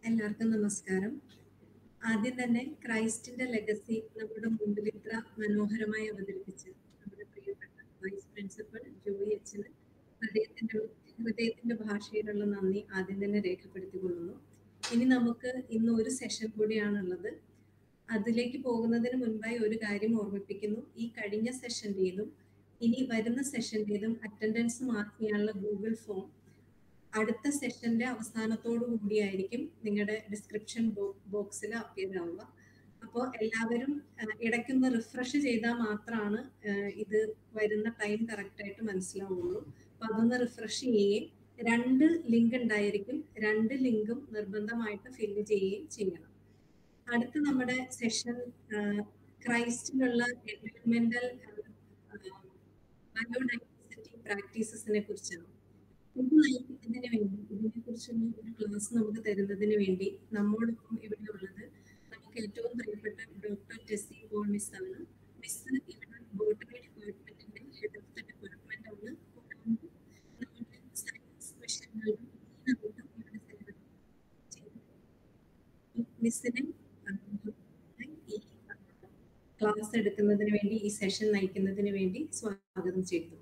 എല്ലാവർക്കും നമസ്കാരം ആദ്യം തന്നെ ക്രൈസ്റ്റിന്റെ ലെഗസി നമ്മുടെ മുമ്പിൽ ഇത്ര മനോഹരമായി അവതരിപ്പിച്ച് നമ്മുടെ പ്രിയപ്പെട്ട വൈസ് പ്രിൻസിപ്പൽ ജോയി അച്ഛന് ഹൃദയത്തിന്റെ ഹൃദയത്തിന്റെ ഭാഷയിലുള്ള നന്ദി ആദ്യം തന്നെ രേഖപ്പെടുത്തിക്കൊള്ളുന്നു ഇനി നമുക്ക് ഇന്ന് ഒരു സെഷൻ കൂടിയാണുള്ളത് അതിലേക്ക് പോകുന്നതിന് മുൻപായി ഒരു കാര്യം ഓർമ്മിപ്പിക്കുന്നു ഈ കഴിഞ്ഞ സെഷന്റേതും ഇനി വരുന്ന സെഷന്റേതും അറ്റൻഡൻസ് മാർക്ക് ചെയ്യാനുള്ള ഗൂഗിൾ ഫോം അടുത്ത സെഷന്റെ അവസാനത്തോടു കൂടിയായിരിക്കും നിങ്ങളുടെ ഡിസ്ക്രിപ്ഷൻ ബോക്സിൽ അപ്പിയർ ആവുക അപ്പോൾ എല്ലാവരും ഇടയ്ക്കൊന്ന് റിഫ്രഷ് ചെയ്താൽ മാത്രമാണ് ഇത് വരുന്ന ടൈം കറക്റ്റ് ആയിട്ട് മനസ്സിലാവുള്ളൂ അപ്പൊ അതൊന്ന് റിഫ്രഷ് ചെയ്യുകയും രണ്ട് ലിങ്ക് ഉണ്ടായിരിക്കും രണ്ട് ലിങ്കും നിർബന്ധമായിട്ട് ഫില്ല് ചെയ്യുകയും ചെയ്യണം അടുത്ത നമ്മുടെ സെഷൻ ക്രൈസ്റ്റിലുള്ള എൻവയോൺമെന്റൽ ബയോഡൈവേഴ്സിറ്റി പ്രാക്ടീസസിനെ കുറിച്ചാണ് ഇത് നയിക്കുന്നതിന് വേണ്ടി ഇതിനെ കുറിച്ചുള്ള ഒരു ക്ലാസ് നമുക്ക് തരുന്നതിന് വേണ്ടി നമ്മോടൊപ്പം ഇവിടെ ഉള്ളത് നമുക്ക് ഏറ്റവും പ്രിയപ്പെട്ട ഡോക്ടർ ടെസ്സി പോൾ മിസ് ആണ് മിസ് ഇവിടെ ബോട്ടണി ഡിപ്പാർട്ട്മെന്റിന്റെ ഹെഡ് ഓഫ് ദ ഡിപ്പാർട്ട്മെന്റ് ആണ് കൂടാതെ നമ്മുടെ സയൻസ് മിഷനുകളും ഇവിടെ സേവനം ചെയ്യുന്നു മിസ്സിനെ ഈ ക്ലാസ് എടുക്കുന്നതിന് വേണ്ടി ഈ സെഷൻ നയിക്കുന്നതിന് വേണ്ടി സ്വാഗതം ചെയ്തു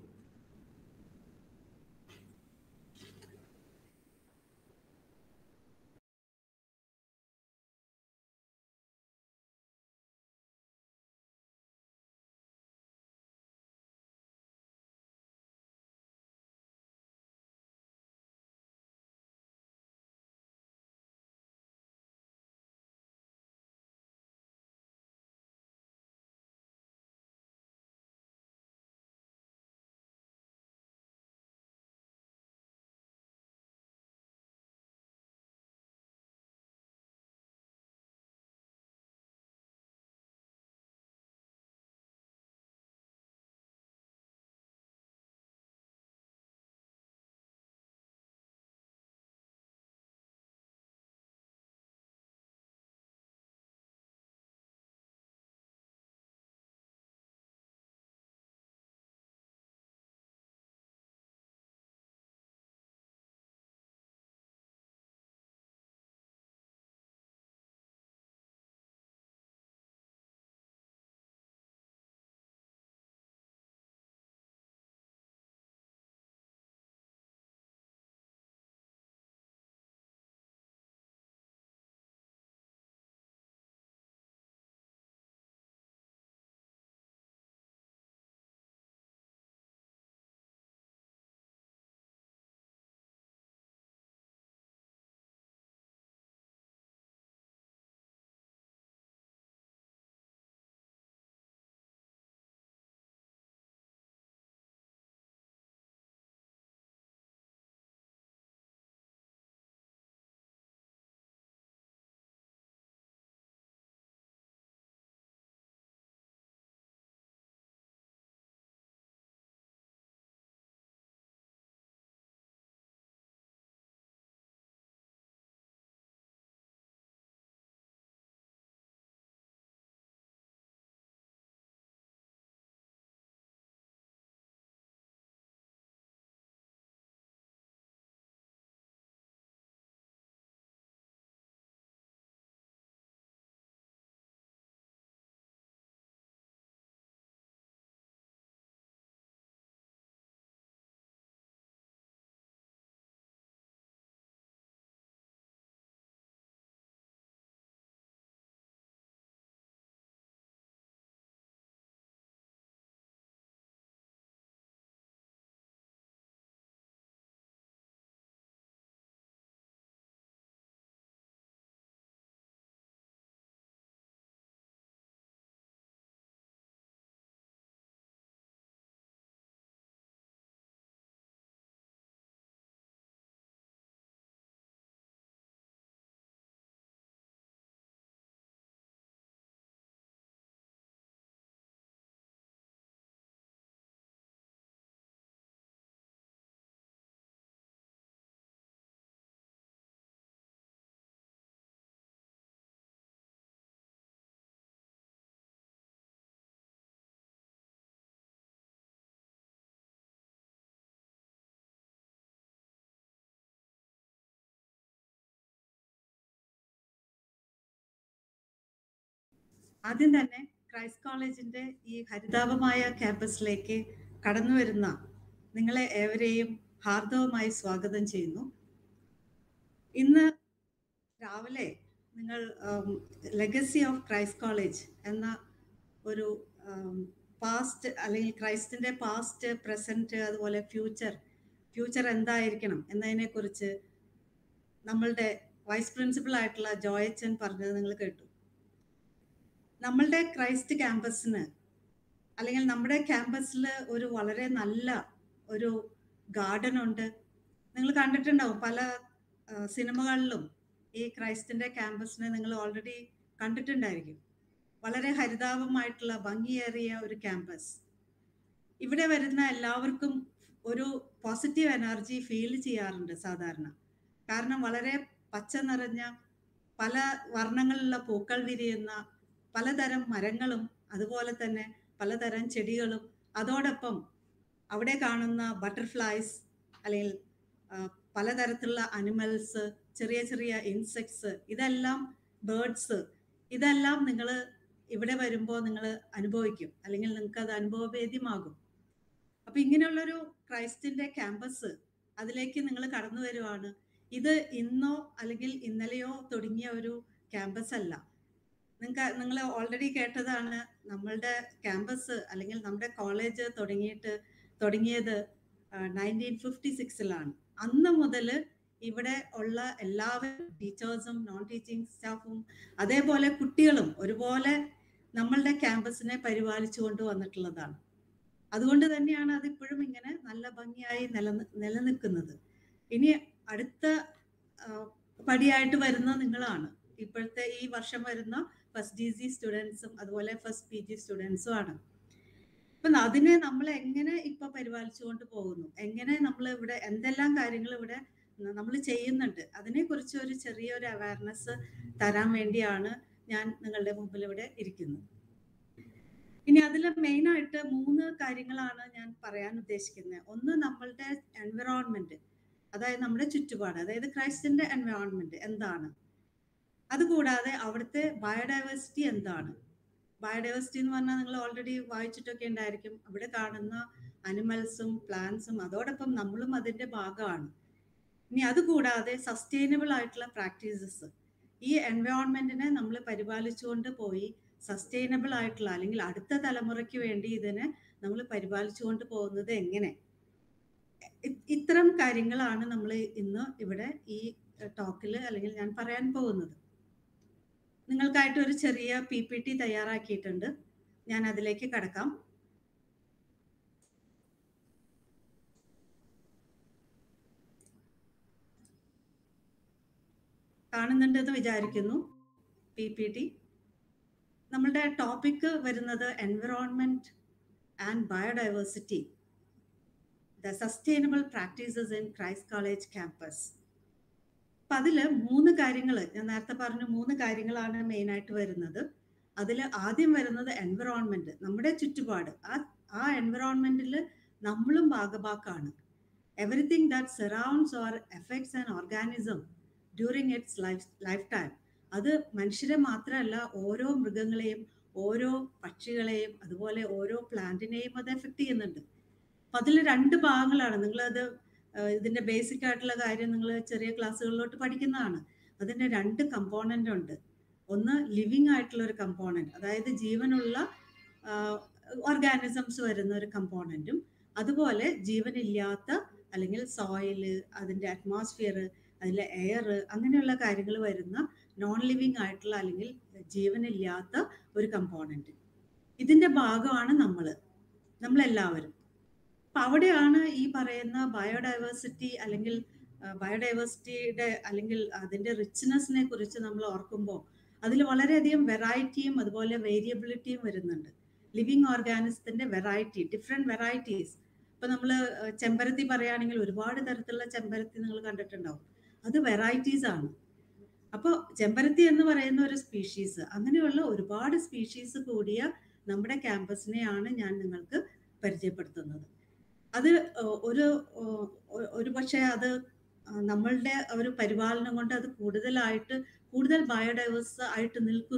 ആദ്യം തന്നെ ക്രൈസ്റ്റ് കോളേജിന്റെ ഈ ഹരിതാപമായ ക്യാമ്പസിലേക്ക് കടന്നു വരുന്ന നിങ്ങളെ ഏവരെയും ഹാർദവമായി സ്വാഗതം ചെയ്യുന്നു ഇന്ന് രാവിലെ നിങ്ങൾ ലെഗസി ഓഫ് ക്രൈസ്റ്റ് കോളേജ് എന്ന ഒരു പാസ്റ്റ് അല്ലെങ്കിൽ ക്രൈസ്റ്റിന്റെ പാസ്റ്റ് പ്രസന്റ് അതുപോലെ ഫ്യൂച്ചർ ഫ്യൂച്ചർ എന്തായിരിക്കണം എന്നതിനെ കുറിച്ച് നമ്മളുടെ വൈസ് പ്രിൻസിപ്പൽ ആയിട്ടുള്ള ജോയച്ചൻ പറഞ്ഞത് നിങ്ങൾ കേട്ടു നമ്മളുടെ ക്രൈസ്റ്റ് ക്യാമ്പസിന് അല്ലെങ്കിൽ നമ്മുടെ ക്യാമ്പസിൽ ഒരു വളരെ നല്ല ഒരു ഗാർഡൻ ഉണ്ട് നിങ്ങൾ കണ്ടിട്ടുണ്ടാവും പല സിനിമകളിലും ഈ ക്രൈസ്റ്റിന്റെ ക്യാമ്പസിനെ നിങ്ങൾ ഓൾറെഡി കണ്ടിട്ടുണ്ടായിരിക്കും വളരെ ഹരിതാപമായിട്ടുള്ള ഭംഗിയേറിയ ഒരു ക്യാമ്പസ് ഇവിടെ വരുന്ന എല്ലാവർക്കും ഒരു പോസിറ്റീവ് എനർജി ഫീൽ ചെയ്യാറുണ്ട് സാധാരണ കാരണം വളരെ പച്ച നിറഞ്ഞ പല വർണ്ണങ്ങളിലുള്ള പൂക്കൾ വിരിയുന്ന പലതരം മരങ്ങളും അതുപോലെ തന്നെ പലതരം ചെടികളും അതോടൊപ്പം അവിടെ കാണുന്ന ബട്ടർഫ്ലൈസ് അല്ലെങ്കിൽ പലതരത്തിലുള്ള അനിമൽസ് ചെറിയ ചെറിയ ഇൻസെക്ട്സ് ഇതെല്ലാം ബേർഡ്സ് ഇതെല്ലാം നിങ്ങൾ ഇവിടെ വരുമ്പോൾ നിങ്ങൾ അനുഭവിക്കും അല്ലെങ്കിൽ നിങ്ങൾക്ക് അത് അനുഭവവേദ്യമാകും അപ്പൊ ഇങ്ങനെയുള്ളൊരു ക്രൈസ്റ്റിന്റെ ക്യാമ്പസ് അതിലേക്ക് നിങ്ങൾ കടന്നു വരുവാണ് ഇത് ഇന്നോ അല്ലെങ്കിൽ ഇന്നലെയോ തുടങ്ങിയ ഒരു ക്യാമ്പസ് അല്ല നിങ്ങൾക്ക് നിങ്ങൾ ഓൾറെഡി കേട്ടതാണ് നമ്മളുടെ ക്യാമ്പസ് അല്ലെങ്കിൽ നമ്മുടെ കോളേജ് തുടങ്ങിയിട്ട് തുടങ്ങിയത് നയൻറ്റീൻ ഫിഫ്റ്റി സിക്സിലാണ് അന്ന് മുതൽ ഇവിടെ ഉള്ള എല്ലാവരും ടീച്ചേഴ്സും നോൺ ടീച്ചിങ് സ്റ്റാഫും അതേപോലെ കുട്ടികളും ഒരുപോലെ നമ്മളുടെ ക്യാമ്പസിനെ പരിപാലിച്ചു കൊണ്ട് വന്നിട്ടുള്ളതാണ് അതുകൊണ്ട് തന്നെയാണ് അത് ഇപ്പോഴും ഇങ്ങനെ നല്ല ഭംഗിയായി നില നിലനിൽക്കുന്നത് ഇനി അടുത്ത പടിയായിട്ട് വരുന്ന നിങ്ങളാണ് ഇപ്പോഴത്തെ ഈ വർഷം വരുന്ന ഫസ്റ്റ് ഡി സി സ്റ്റുഡൻസും അതുപോലെ ഫസ്റ്റ് പി ജി സ്റ്റുഡൻസും ആണ് അപ്പൊ അതിനെ നമ്മൾ എങ്ങനെ ഇപ്പൊ പരിപാലിച്ചുകൊണ്ട് പോകുന്നു എങ്ങനെ നമ്മൾ ഇവിടെ എന്തെല്ലാം കാര്യങ്ങൾ ഇവിടെ നമ്മൾ ചെയ്യുന്നുണ്ട് അതിനെ കുറിച്ച് ഒരു ചെറിയൊരു അവയർനെസ് തരാൻ വേണ്ടിയാണ് ഞാൻ നിങ്ങളുടെ മുമ്പിൽ ഇവിടെ ഇരിക്കുന്നത് ഇനി അതിൽ മെയിൻ ആയിട്ട് മൂന്ന് കാര്യങ്ങളാണ് ഞാൻ പറയാൻ ഉദ്ദേശിക്കുന്നത് ഒന്ന് നമ്മളുടെ എൻവിറോൺമെന്റ് അതായത് നമ്മുടെ ചുറ്റുപാട് അതായത് ക്രൈസ്റ്റിന്റെ എൻവയോൺമെന്റ് എന്താണ് അതുകൂടാതെ അവിടുത്തെ ബയോഡൈവേഴ്സിറ്റി എന്താണ് ബയോഡൈവേഴ്സിറ്റി എന്ന് പറഞ്ഞാൽ നിങ്ങൾ ഓൾറെഡി വായിച്ചിട്ടൊക്കെ ഉണ്ടായിരിക്കും അവിടെ കാണുന്ന അനിമൽസും പ്ലാന്റ്സും അതോടൊപ്പം നമ്മളും അതിന്റെ ഭാഗമാണ് ഇനി അതുകൂടാതെ സസ്റ്റൈനബിൾ ആയിട്ടുള്ള പ്രാക്ടീസസ് ഈ എൻവയോൺമെന്റിനെ നമ്മൾ പരിപാലിച്ചുകൊണ്ട് പോയി സസ്റ്റൈനബിൾ ആയിട്ടുള്ള അല്ലെങ്കിൽ അടുത്ത തലമുറയ്ക്ക് വേണ്ടി ഇതിനെ നമ്മൾ പരിപാലിച്ചുകൊണ്ട് പോകുന്നത് എങ്ങനെ ഇത്തരം കാര്യങ്ങളാണ് നമ്മൾ ഇന്ന് ഇവിടെ ഈ ടോക്കിൽ അല്ലെങ്കിൽ ഞാൻ പറയാൻ പോകുന്നത് നിങ്ങൾക്കായിട്ട് ഒരു ചെറിയ പി പി ടി തയ്യാറാക്കിയിട്ടുണ്ട് ഞാൻ അതിലേക്ക് കടക്കാം കാണുന്നുണ്ടെന്ന് വിചാരിക്കുന്നു പി പി ടി നമ്മളുടെ ടോപ്പിക്ക് വരുന്നത് environment and biodiversity the sustainable practices in Christ college campus അപ്പൊ അതിൽ മൂന്ന് കാര്യങ്ങൾ ഞാൻ നേരത്തെ പറഞ്ഞ മൂന്ന് കാര്യങ്ങളാണ് മെയിൻ ആയിട്ട് വരുന്നത് അതിൽ ആദ്യം വരുന്നത് എൻവിറോൺമെന്റ് നമ്മുടെ ചുറ്റുപാട് ആ ആ എൻവിറോൺമെന്റിൽ നമ്മളും ഭാഗഭാക്കാണ് everything that surrounds or effects and organism during its life life time അത് മനുഷ്യരെ മാത്രമല്ല ഓരോ മൃഗങ്ങളെയും ഓരോ പക്ഷികളെയും അതുപോലെ ഓരോ പ്ലാന്റിനെയും അത് എഫക്ട് ചെയ്യുന്നുണ്ട് അപ്പൊ അതിൽ രണ്ട് ഭാഗങ്ങളാണ് നിങ്ങളത് ഇതിന്റെ ബേസിക് ആയിട്ടുള്ള കാര്യം നിങ്ങൾ ചെറിയ ക്ലാസ്സുകളിലോട്ട് പഠിക്കുന്നതാണ് അതിന്റെ രണ്ട് കമ്പോണന്റ് ഉണ്ട് ഒന്ന് ലിവിങ് ആയിട്ടുള്ള ഒരു കമ്പോണന്റ് അതായത് ജീവനുള്ള ഓർഗാനിസംസ് വരുന്ന ഒരു കമ്പോണന്റും അതുപോലെ ജീവനില്ലാത്ത അല്ലെങ്കിൽ സോയില് അതിന്റെ അറ്റ്മോസ്ഫിയർ അതിലെ എയർ അങ്ങനെയുള്ള കാര്യങ്ങൾ വരുന്ന നോൺ ലിവിങ് ആയിട്ടുള്ള അല്ലെങ്കിൽ ജീവനില്ലാത്ത ഒരു കമ്പോണന്റ് ഇതിന്റെ ഭാഗമാണ് നമ്മൾ നമ്മളെല്ലാവരും അപ്പൊ അവിടെയാണ് ഈ പറയുന്ന ബയോഡൈവേഴ്സിറ്റി അല്ലെങ്കിൽ ബയോഡൈവേഴ്സിറ്റിയുടെ അല്ലെങ്കിൽ അതിന്റെ റിച്ച്നെസ്സിനെ കുറിച്ച് നമ്മൾ ഓർക്കുമ്പോൾ അതിൽ വളരെയധികം വെറൈറ്റിയും അതുപോലെ വേരിയബിലിറ്റിയും വരുന്നുണ്ട് ലിവിങ് ഓർഗാനിസത്തിന്റെ വെറൈറ്റി ഡിഫറെന്റ് വെറൈറ്റീസ് ഇപ്പൊ നമ്മൾ ചെമ്പരത്തി പറയുകയാണെങ്കിൽ ഒരുപാട് തരത്തിലുള്ള ചെമ്പരത്തി നിങ്ങൾ കണ്ടിട്ടുണ്ടാവും അത് വെറൈറ്റീസ് ആണ് അപ്പോൾ ചെമ്പരത്തി എന്ന് പറയുന്ന ഒരു സ്പീഷീസ് അങ്ങനെയുള്ള ഒരുപാട് സ്പീഷീസ് കൂടിയ നമ്മുടെ ക്യാമ്പസിനെയാണ് ഞാൻ നിങ്ങൾക്ക് പരിചയപ്പെടുത്തുന്നത് അത് ഒരു ഒരു പക്ഷേ അത് നമ്മളുടെ ഒരു പരിപാലനം കൊണ്ട് അത് കൂടുതലായിട്ട് കൂടുതൽ ബയോഡൈവേഴ്സ് ആയിട്ട് നിൽക്കുന്നു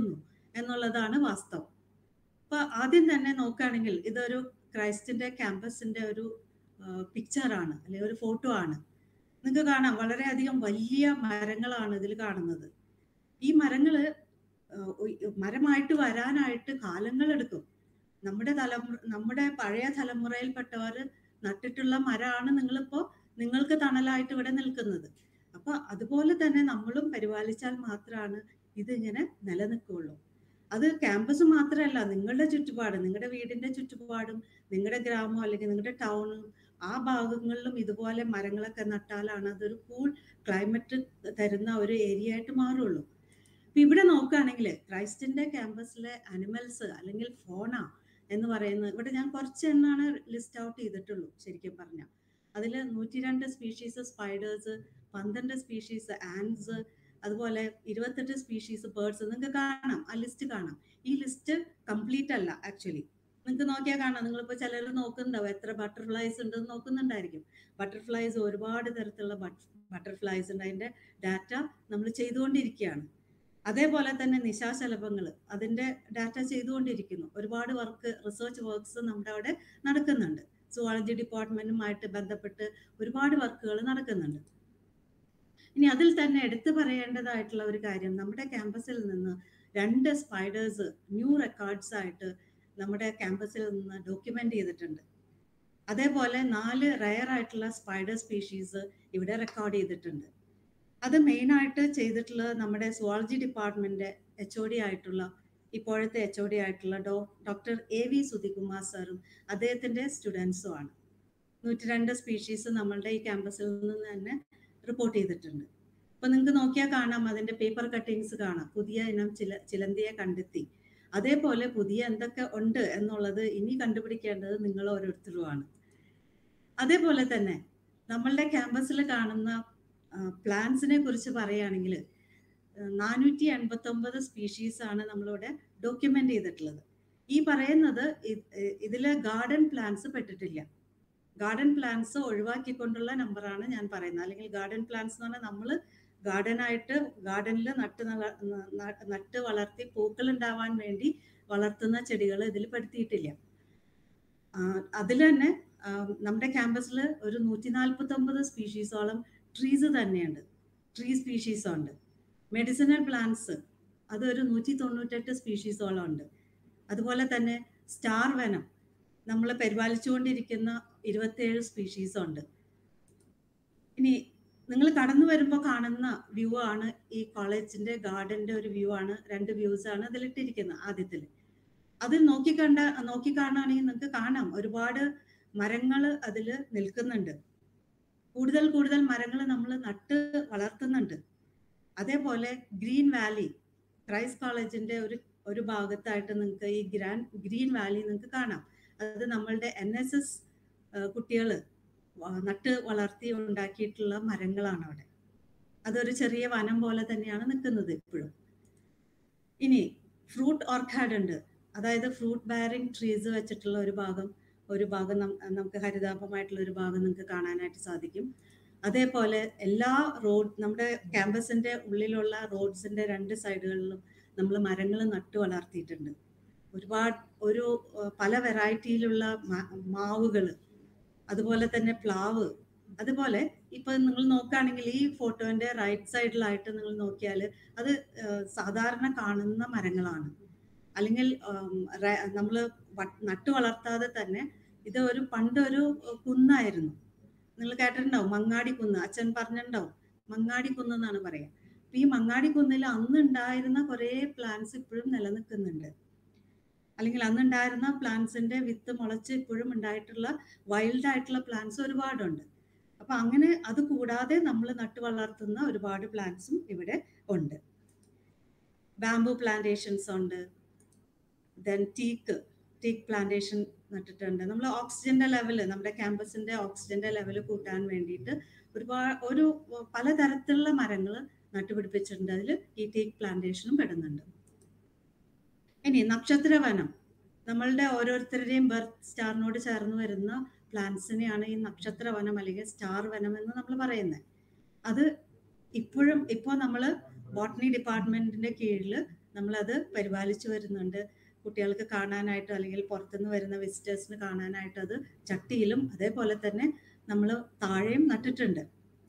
എന്നുള്ളതാണ് വാസ്തവം അപ്പൊ ആദ്യം തന്നെ നോക്കുകയാണെങ്കിൽ ഇതൊരു ക്രൈസ്റ്റിന്റെ ക്യാമ്പസിന്റെ ഒരു പിക്ചറാണ് അല്ലെങ്കിൽ ഒരു ഫോട്ടോ ആണ് നിങ്ങൾക്ക് കാണാം വളരെയധികം വലിയ മരങ്ങളാണ് ഇതിൽ കാണുന്നത് ഈ മരങ്ങള് ആഹ് ഒയ്- മരമായിട്ട് വരാനായിട്ട് കാലങ്ങൾ എടുക്കും നമ്മുടെ തലമുറ നമ്മുടെ പഴയ തലമുറയിൽപ്പെട്ടവർ നട്ടിട്ടുള്ള മരമാണ് നിങ്ങളിപ്പോ നിങ്ങൾക്ക് തണലായിട്ട് ഇവിടെ നിൽക്കുന്നത് അപ്പൊ അതുപോലെ തന്നെ നമ്മളും പരിപാലിച്ചാൽ മാത്രമാണ് ഇതിങ്ങനെ നിലനിൽക്കുള്ളൂ അത് ക്യാമ്പസ് മാത്രമല്ല നിങ്ങളുടെ ചുറ്റുപാട് നിങ്ങളുടെ വീടിന്റെ ചുറ്റുപാടും നിങ്ങളുടെ ഗ്രാമം അല്ലെങ്കിൽ നിങ്ങളുടെ ടൗണും ആ ഭാഗങ്ങളിലും ഇതുപോലെ മരങ്ങളൊക്കെ നട്ടാലാണ് അതൊരു കൂൾ ക്ലൈമറ്റ് തരുന്ന ഒരു ഏരിയ ആയിട്ട് മാറുള്ളൂ ഇപ്പൊ ഇവിടെ നോക്കുകയാണെങ്കിൽ ക്രൈസ്റ്റിന്റെ ക്യാമ്പസിലെ അനിമൽസ് അല്ലെങ്കിൽ ഫോണ എന്ന് പറയുന്നത് ഇവിടെ ഞാൻ കുറച്ച് എണ്ണാണ് ലിസ്റ്റ് ഔട്ട് ചെയ്തിട്ടുള്ളൂ ശരിക്കും പറഞ്ഞാൽ അതിൽ നൂറ്റി രണ്ട് സ്പീഷീസ് സ്പൈഡേഴ്സ് പന്ത്രണ്ട് സ്പീഷീസ് ആൻസ് അതുപോലെ ഇരുപത്തെട്ട് സ്പീഷീസ് ബേർഡ്സ് നിങ്ങൾക്ക് കാണാം ആ ലിസ്റ്റ് കാണാം ഈ ലിസ്റ്റ് കംപ്ലീറ്റ് അല്ല ആക്ച്വലി നിങ്ങൾക്ക് നോക്കിയാൽ കാണാം നിങ്ങളിപ്പോൾ ചിലർ നോക്കുന്നുണ്ടാവും എത്ര ബട്ടർഫ്ലൈസ് ഉണ്ടെന്ന് നോക്കുന്നുണ്ടായിരിക്കും ബട്ടർഫ്ലൈസ് ഒരുപാട് തരത്തിലുള്ള ബട്ടർഫ്ലൈസ് ഉണ്ട് അതിന്റെ ഡാറ്റ നമ്മൾ ചെയ്തുകൊണ്ടിരിക്കുകയാണ് അതേപോലെ തന്നെ നിശാശലഭങ്ങൾ അതിന്റെ ഡാറ്റ ചെയ്തുകൊണ്ടിരിക്കുന്നു ഒരുപാട് വർക്ക് റിസർച്ച് വർക്ക്സ് നമ്മുടെ അവിടെ നടക്കുന്നുണ്ട് സുവോളജി ഡിപ്പാർട്ട്മെന്റുമായിട്ട് ബന്ധപ്പെട്ട് ഒരുപാട് വർക്കുകൾ നടക്കുന്നുണ്ട് ഇനി അതിൽ തന്നെ എടുത്തു പറയേണ്ടതായിട്ടുള്ള ഒരു കാര്യം നമ്മുടെ ക്യാമ്പസിൽ നിന്ന് രണ്ട് സ്പൈഡേഴ്സ് ന്യൂ റെക്കോർഡ്സ് ആയിട്ട് നമ്മുടെ ക്യാമ്പസിൽ നിന്ന് ഡോക്യുമെന്റ് ചെയ്തിട്ടുണ്ട് അതേപോലെ നാല് റയർ ആയിട്ടുള്ള സ്പൈഡർ സ്പീഷീസ് ഇവിടെ റെക്കോർഡ് ചെയ്തിട്ടുണ്ട് അത് മെയിൻ ആയിട്ട് ചെയ്തിട്ടുള്ളത് നമ്മുടെ zoology department H O D ആയിട്ടുള്ള ഇപ്പോഴത്തെ എച്ച് ഒ ഡി ആയിട്ടുള്ള ഡോ ഡോക്ടർ എ വി സുധികുമാർ സാറും അദ്ദേഹത്തിന്റെ സ്റ്റുഡൻസും ആണ് നൂറ്റി രണ്ട് സ്പീഷീസ് നമ്മളുടെ ഈ ക്യാമ്പസിൽ നിന്ന് തന്നെ റിപ്പോർട്ട് ചെയ്തിട്ടുണ്ട് അപ്പൊ നിങ്ങൾക്ക് നോക്കിയാൽ കാണാം അതിന്റെ പേപ്പർ കട്ടിങ്സ് കാണാം പുതിയ ഇനം ചില ചിലന്തിയെ കണ്ടെത്തി അതേപോലെ പുതിയ എന്തൊക്കെ ഉണ്ട് എന്നുള്ളത് ഇനി കണ്ടുപിടിക്കേണ്ടത് നിങ്ങൾ ഓരോരുത്തരുമാണ് അതേപോലെ തന്നെ നമ്മളുടെ ക്യാമ്പസിൽ കാണുന്ന പ്ലാന്റ്സിനെ കുറിച്ച് പറയുകയാണെങ്കിൽ നാനൂറ്റി എൺപത്തി ഒമ്പത് സ്പീഷീസ് ആണ് നമ്മളിവിടെ ഡോക്യുമെന്റ് ചെയ്തിട്ടുള്ളത് ഈ പറയുന്നത് ഇതില് ഗാർഡൻ പ്ലാന്റ്സ് പെട്ടിട്ടില്ല ഗാർഡൻ പ്ലാന്റ്സ് ഒഴിവാക്കിക്കൊണ്ടുള്ള നമ്പറാണ് ഞാൻ പറയുന്നത് അല്ലെങ്കിൽ ഗാർഡൻ പ്ലാന്റ്സ് എന്ന് പറഞ്ഞാൽ നമ്മൾ ഗാർഡനായിട്ട് ഗാർഡനിൽ നട്ട് നട്ട് വളർത്തി പൂക്കൾ ഉണ്ടാവാൻ വേണ്ടി വളർത്തുന്ന ചെടികൾ ഇതിൽ പെടുത്തിയിട്ടില്ല അതിൽ തന്നെ നമ്മുടെ ക്യാമ്പസിൽ ഒരു നൂറ്റി നാൽപ്പത്തി ഒമ്പത് സ്പീഷീസോളം ട്രീസ് തന്നെയുണ്ട് ട്രീ സ്പീഷീസ് ഉണ്ട് മെഡിസിനൽ പ്ലാന്റ്സ് അത് ഒരു നൂറ്റി തൊണ്ണൂറ്റെട്ട് സ്പീഷീസോളം ഉണ്ട് അതുപോലെ തന്നെ സ്റ്റാർ വനം നമ്മൾ പരിപാലിച്ചുകൊണ്ടിരിക്കുന്ന ഇരുപത്തിയേഴ് സ്പീഷീസ് ഉണ്ട് ഇനി നിങ്ങൾ കടന്നു വരുമ്പോൾ കാണുന്ന വ്യൂ ആണ് ഈ കോളേജിന്റെ ഗാർഡന്റെ ഒരു വ്യൂ ആണ് രണ്ട് വ്യൂസ് ആണ് അതിലിട്ടിരിക്കുന്നത് ആദ്യത്തിൽ അതിൽ നോക്കിക്കണ്ട നോക്കിക്കാണുകയാണെങ്കിൽ നിങ്ങൾക്ക് കാണാം ഒരുപാട് മരങ്ങൾ അതിൽ നിൽക്കുന്നുണ്ട് കൂടുതൽ കൂടുതൽ മരങ്ങൾ നമ്മൾ നട്ട് വളർത്തുന്നുണ്ട് അതേപോലെ ഗ്രീൻ വാലി ക്രൈസ്റ്റ് കോളേജിന്റെ ഒരു ഒരു ഭാഗത്തായിട്ട് നിങ്ങൾക്ക് ഈ ഗ്രാൻഡ് ഗ്രീൻ വാലി നിങ്ങൾക്ക് കാണാം അത് നമ്മളുടെ എൻ എസ് എസ് കുട്ടികൾ നട്ട് വളർത്തി ഉണ്ടാക്കിയിട്ടുള്ള മരങ്ങളാണ് അവിടെ അതൊരു ചെറിയ വനം പോലെ തന്നെയാണ് നിൽക്കുന്നത് ഇപ്പോഴും ഇനി ഫ്രൂട്ട് ഓർക്കാഡ് ഉണ്ട് അതായത് ഫ്രൂട്ട് ബയറിംഗ് ട്രീസ് വെച്ചിട്ടുള്ള ഒരു ഭാഗം ഒരു ഭാഗം നമുക്ക് ഹരിതാപമായിട്ടുള്ള ഒരു ഭാഗം നിങ്ങൾക്ക് കാണാനായിട്ട് സാധിക്കും അതേപോലെ എല്ലാ റോഡ് നമ്മുടെ ക്യാമ്പസിന്റെ ഉള്ളിലുള്ള റോഡ്സിന്റെ രണ്ട് സൈഡുകളിലും നമ്മൾ മരങ്ങൾ നട്ടു വളർത്തിയിട്ടുണ്ട് ഒരുപാട് ഒരു പല വെറൈറ്റിയിലുള്ള മാവുകൾ അതുപോലെ തന്നെ പ്ലാവ് അതുപോലെ ഇപ്പൊ നിങ്ങൾ നോക്കുകയാണെങ്കിൽ ഈ ഫോട്ടോന്റെ റൈറ്റ് സൈഡിലായിട്ട് നിങ്ങൾ നോക്കിയാൽ അത് സാധാരണ കാണുന്ന മരങ്ങളാണ് അല്ലെങ്കിൽ നമ്മൾ നട്ടു വളർത്താതെ തന്നെ ഇത് ഒരു പണ്ടൊരു കുന്നായിരുന്നു നിങ്ങൾ കേട്ടിട്ടുണ്ടാവും മങ്ങാടി കുന്ന് അച്ഛൻ പറഞ്ഞിട്ടുണ്ടാവും മങ്ങാടി കുന്ന് എന്നാണ് പറയാ അപ്പൊ ഈ മങ്ങാടി കുന്നിൽ അന്ന് ഉണ്ടായിരുന്ന കുറെ പ്ലാന്റ്സ് ഇപ്പോഴും നിലനിൽക്കുന്നുണ്ട് അല്ലെങ്കിൽ അന്ന് ഉണ്ടായിരുന്ന പ്ലാന്റ്സിന്റെ വിത്ത് മുളച്ച് ഇപ്പോഴും ഉണ്ടായിട്ടുള്ള വൈൽഡ് ആയിട്ടുള്ള പ്ലാന്റ്സ് ഒരുപാടുണ്ട് അപ്പൊ അങ്ങനെ അത് കൂടാതെ നമ്മൾ നട്ടു വളർത്തുന്ന ഒരുപാട് പ്ലാന്റ്സും ഇവിടെ ഉണ്ട് ബാംബു പ്ലാന്റേഷൻസ് ഉണ്ട് ദെൻ ടീക്ക് ടീക്ക് പ്ലാന്റേഷൻ നട്ടിട്ടുണ്ട് നമ്മൾ ഓക്സിജന്റെ ലെവല് നമ്മുടെ ക്യാമ്പസിന്റെ ഓക്സിജന്റെ ലെവല് കൂട്ടാൻ വേണ്ടിയിട്ട് ഒരുപാട് ഒരു പലതരത്തിലുള്ള മരങ്ങൾ നട്ടുപിടിപ്പിച്ചിട്ടുണ്ട് അതിൽ ഈ ടീക്ക് പ്ലാന്റേഷനും പെടുന്നുണ്ട് ഇനി നക്ഷത്രവനം നമ്മളുടെ ഓരോരുത്തരുടെയും ബർത്ത് സ്റ്റാറിനോട് ചേർന്ന് വരുന്ന പ്ലാന്റ്സിനെയാണ് ഈ നക്ഷത്രവനം അല്ലെങ്കിൽ സ്റ്റാർ വനം എന്ന് നമ്മൾ പറയുന്നത് അത് ഇപ്പോഴും ഇപ്പോൾ നമ്മൾ ബോട്ടണി ഡിപ്പാർട്ട്മെന്റിന്റെ കീഴിൽ നമ്മളത് പരിപാലിച്ചു വരുന്നുണ്ട് കുട്ടികൾക്ക് കാണാനായിട്ട് അല്ലെങ്കിൽ പുറത്തുനിന്ന് വരുന്ന വിസിറ്റേഴ്സിന് കാണാനായിട്ട് അത് ചട്ടിയിലും അതേപോലെ തന്നെ നമ്മൾ താഴെയും നട്ടിട്ടുണ്ട്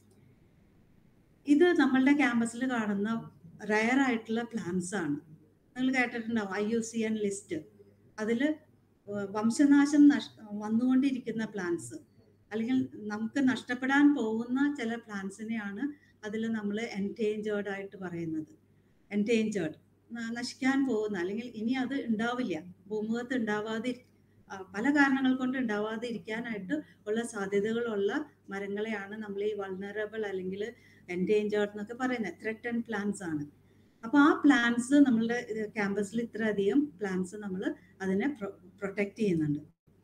ഇത് നമ്മളുടെ ക്യാമ്പസിൽ കാണുന്ന റയർ ആയിട്ടുള്ള പ്ലാന്റ്സ് ആണ് നിങ്ങൾ കേട്ടിട്ടുണ്ടാവും I U C N list അതിൽ വംശനാശം നഷ് വന്നുകൊണ്ടിരിക്കുന്ന പ്ലാന്റ്സ് അല്ലെങ്കിൽ നമുക്ക് നഷ്ടപ്പെടാൻ പോകുന്ന ചില പ്ലാന്റ്സിനെയാണ് അതിൽ നമ്മൾ എൻഡേഞ്ചേർഡ് ആയിട്ട് പറയുന്നത് എൻഡേഞ്ചേർഡ് നശിക്കാൻ പോകുന്ന അല്ലെങ്കിൽ ഇനി അത് ഉണ്ടാവില്ല ഭൂമുഖത്ത് ഉണ്ടാവാതെ പല കാരണങ്ങൾ കൊണ്ട് ഉണ്ടാവാതെ ഇരിക്കാനായിട്ട് ഉള്ള സാധ്യതകളുള്ള മരങ്ങളെയാണ് നമ്മൾ ഈ വൾണറബിൾ അല്ലെങ്കിൽ എൻഡേഞ്ചേർഡ് എന്നൊക്കെ പറയുന്നത് ത്രെട്ടൺ പ്ലാന്റ്സ് ആണ് അപ്പൊ ആ പ്ലാന്റ്സ് നമ്മളുടെ ക്യാമ്പസിൽ ഇത്രയധികം പ്ലാന്റ്സ് നമ്മൾ അതിനെ പ്രൊട്ടക്ട് ചെയ്യുന്നുണ്ട്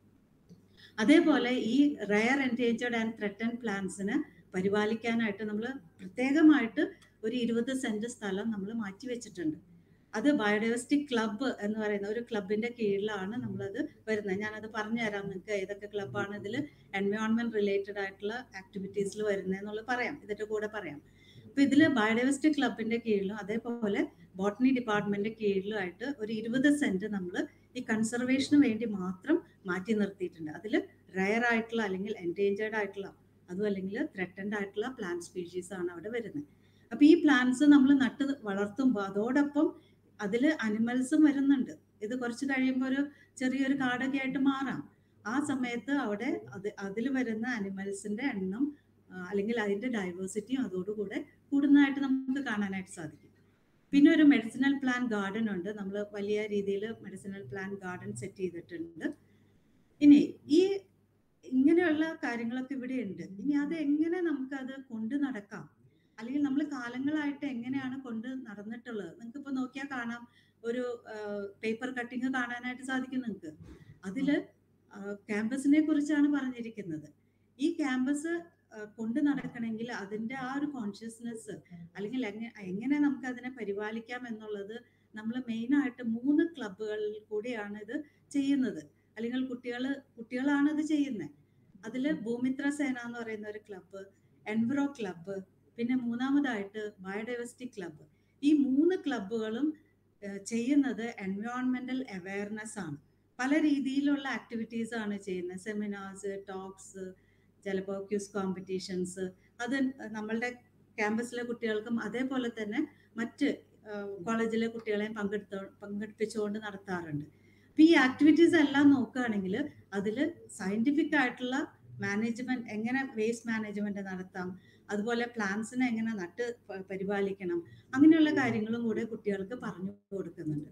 അതേപോലെ ഈ റയർ എൻഡേഞ്ചേർഡ് ആൻഡ് ത്രെട്ടൺ പ്ലാന്റ്സിന് പരിപാലിക്കാനായിട്ട് നമ്മൾ പ്രത്യേകമായിട്ട് ഒരു ഇരുപത് സെന്റ് സ്ഥലം നമ്മൾ മാറ്റി വെച്ചിട്ടുണ്ട് അത് ബയോഡൈവേഴ്സിറ്റി ക്ലബ്ബ് എന്ന് പറയുന്ന ഒരു ക്ലബിന്റെ കീഴിലാണ് നമ്മളത് വരുന്നത് ഞാനത് പറഞ്ഞു തരാം നിങ്ങൾക്ക് ഏതൊക്കെ ക്ലബ്ബാണ് ഇതിൽ എൻവയോൺമെന്റ് റിലേറ്റഡ് ആയിട്ടുള്ള ആക്ടിവിറ്റീസിൽ വരുന്നതെന്നുള്ളത് പറയാം ഇതിന്റെ കൂടെ പറയാം അപ്പൊ ഇതിൽ ബയോഡൈവേഴ്സിറ്റി ക്ലബിന്റെ കീഴിലും അതേപോലെ ബോട്ടണി ഡിപ്പാർട്ട്മെന്റ് കീഴിലുമായിട്ട് ഒരു ഇരുപത് സെന്റ് നമ്മൾ ഈ കൺസർവേഷന് വേണ്ടി മാത്രം മാറ്റി നിർത്തിയിട്ടുണ്ട് അതിൽ റയർ ആയിട്ടുള്ള അല്ലെങ്കിൽ എൻഡേഞ്ചേർഡ് ആയിട്ടുള്ള അതും അല്ലെങ്കിൽ ത്രെട്ടൻഡ് ആയിട്ടുള്ള പ്ലാന്റ് സ്പീഷീസ് ആണ് അവിടെ വരുന്നത് അപ്പൊ ഈ പ്ലാന്റ്സ് നമ്മൾ നട്ട് വളർത്തുമ്പോൾ അതോടൊപ്പം അതിൽ അനിമൽസും വരുന്നുണ്ട് ഇത് കുറച്ച് കഴിയുമ്പോൾ ഒരു ചെറിയൊരു കാടൊക്കെ ആയിട്ട് മാറാം ആ സമയത്ത് അവിടെ അത് അതിൽ വരുന്ന അനിമൽസിന്റെ എണ്ണം അല്ലെങ്കിൽ അതിന്റെ ഡൈവേഴ്സിറ്റിയും അതോടുകൂടെ കൂടുന്നതായിട്ട് നമുക്ക് കാണാനായിട്ട് സാധിക്കും പിന്നെ ഒരു മെഡിസിനൽ പ്ലാൻ ഗാർഡൻ ഉണ്ട് നമ്മൾ വലിയ രീതിയിൽ മെഡിസിനൽ പ്ലാൻ ഗാർഡൻ സെറ്റ് ചെയ്തിട്ടുണ്ട് ഇനി ഈ ഇങ്ങനെയുള്ള കാര്യങ്ങളൊക്കെ ഇവിടെ ഉണ്ട് ഇനി അത് എങ്ങനെ നമുക്ക് അത് കൊണ്ടു നടക്കാം അല്ലെങ്കിൽ നമ്മൾ കാലങ്ങളായിട്ട് എങ്ങനെയാണ് കൊണ്ട് നടന്നിട്ടുള്ളത് നിങ്ങൾക്ക് ഇപ്പൊ നോക്കിയാൽ കാണാം ഒരു പേപ്പർ കട്ടിങ് കാണാനായിട്ട് സാധിക്കും നിങ്ങൾക്ക് അതില് ക്യാമ്പസിനെ കുറിച്ചാണ് പറഞ്ഞിരിക്കുന്നത് ഈ ക്യാമ്പസ് കൊണ്ട് നടക്കണമെങ്കിൽ അതിന്റെ ആ ഒരു കോൺഷ്യസ്നെസ് അല്ലെങ്കിൽ എങ്ങനെ നമുക്ക് അതിനെ പരിപാലിക്കാം എന്നുള്ളത് നമ്മൾ മെയിൻ ആയിട്ട് മൂന്ന് ക്ലബുകളിൽ കൂടിയാണ് ഇത് ചെയ്യുന്നത് അല്ലെങ്കിൽ കുട്ടികൾ കുട്ടികളാണ് ഇത് ചെയ്യുന്നത് അതിൽ ഭൂമിത്ര സേന എന്ന് പറയുന്ന ഒരു ക്ലബ്ബ് എൻവറോ ക്ലബ്ബ് പിന്നെ മൂന്നാമതായിട്ട് ബയോഡൈവേഴ്സിറ്റി ക്ലബ്ബ് ഈ മൂന്ന് ക്ലബ്ബുകളും ചെയ്യുന്നത് എൻവയോൺമെന്റൽ അവയർനെസ് ആണ് പല രീതിയിലുള്ള ആക്ടിവിറ്റീസ് ആണ് ചെയ്യുന്നത് സെമിനാർസ് ടോക്സ് ചിലപ്പോൾ ക്യൂസ് കോമ്പറ്റീഷൻസ് അത് നമ്മളുടെ ക്യാമ്പസിലെ കുട്ടികൾക്കും അതേപോലെ തന്നെ മറ്റ് കോളേജിലെ കുട്ടികളെയും പങ്കെടുത്തോ പങ്കെടുപ്പിച്ചുകൊണ്ട് നടത്താറുണ്ട് അപ്പൊ ഈ ആക്ടിവിറ്റീസ് എല്ലാം നോക്കുകയാണെങ്കിൽ അതിൽ സയന്റിഫിക് ആയിട്ടുള്ള മാനേജ്മെന്റ് എങ്ങനെ വേസ്റ്റ് മാനേജ്മെന്റ് നടത്താം അതുപോലെ പ്ലാന്റ്സിനെ എങ്ങനെ നട്ട് പരിപാലിക്കണം അങ്ങനെയുള്ള കാര്യങ്ങളും കൂടെ കുട്ടികൾക്ക് പറഞ്ഞു കൊടുക്കുന്നുണ്ട്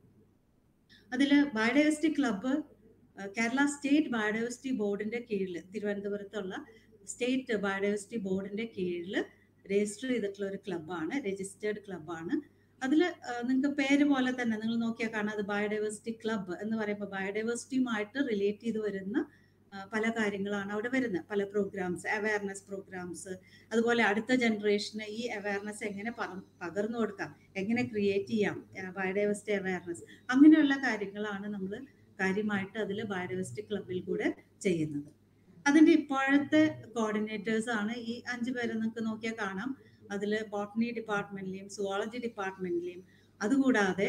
അതിൽ biodiversity club Kerala state biodiversity ബോർഡിന്റെ കീഴിൽ തിരുവനന്തപുരത്തുള്ള സ്റ്റേറ്റ് ബയോഡൈവേഴ്സിറ്റി ബോർഡിന്റെ കീഴിൽ രജിസ്റ്റർ ചെയ്തിട്ടുള്ള ഒരു ക്ലബ്ബാണ് രജിസ്റ്റേർഡ് ക്ലബ്ബാണ് അതിൽ നിങ്ങൾക്ക് പേര് പോലെ തന്നെ നിങ്ങൾ നോക്കിയാൽ കാണാം അത് ബയോഡൈവേഴ്സിറ്റി ക്ലബ്ബ് എന്ന് പറയുമ്പോൾ ബയോഡൈവേഴ്സിറ്റിയുമായിട്ട് റിലേറ്റ് ചെയ്ത് വരുന്ന പല കാര്യങ്ങളാണ് അവിടെ വരുന്നത് പല പ്രോഗ്രാംസ് അവയർനെസ് പ്രോഗ്രാംസ് അതുപോലെ അടുത്ത ജനറേഷന് ഈ അവയർനെസ് എങ്ങനെ പകർന്നു കൊടുക്കാം എങ്ങനെ ക്രിയേറ്റ് ചെയ്യാം ബയോഡൈവേഴ്സിറ്റി അവയർനെസ് അങ്ങനെയുള്ള കാര്യങ്ങളാണ് നമ്മൾ കാര്യമായിട്ട് അതിൽ ബയോഡൈവേഴ്സിറ്റി ക്ലബിൽ കൂടെ ചെയ്യുന്നത് അതിന്റെ ഇപ്പോഴത്തെ കോർഡിനേറ്റേഴ്സ് ആണ് ഈ അഞ്ചു പേരെ നിങ്ങൾക്ക് നോക്കിയാൽ കാണാം അതിൽ ബോട്ടണി ഡിപ്പാർട്ട്മെന്റിലെയും സുവോളജി ഡിപ്പാർട്ട്മെന്റിലെയും അതുകൂടാതെ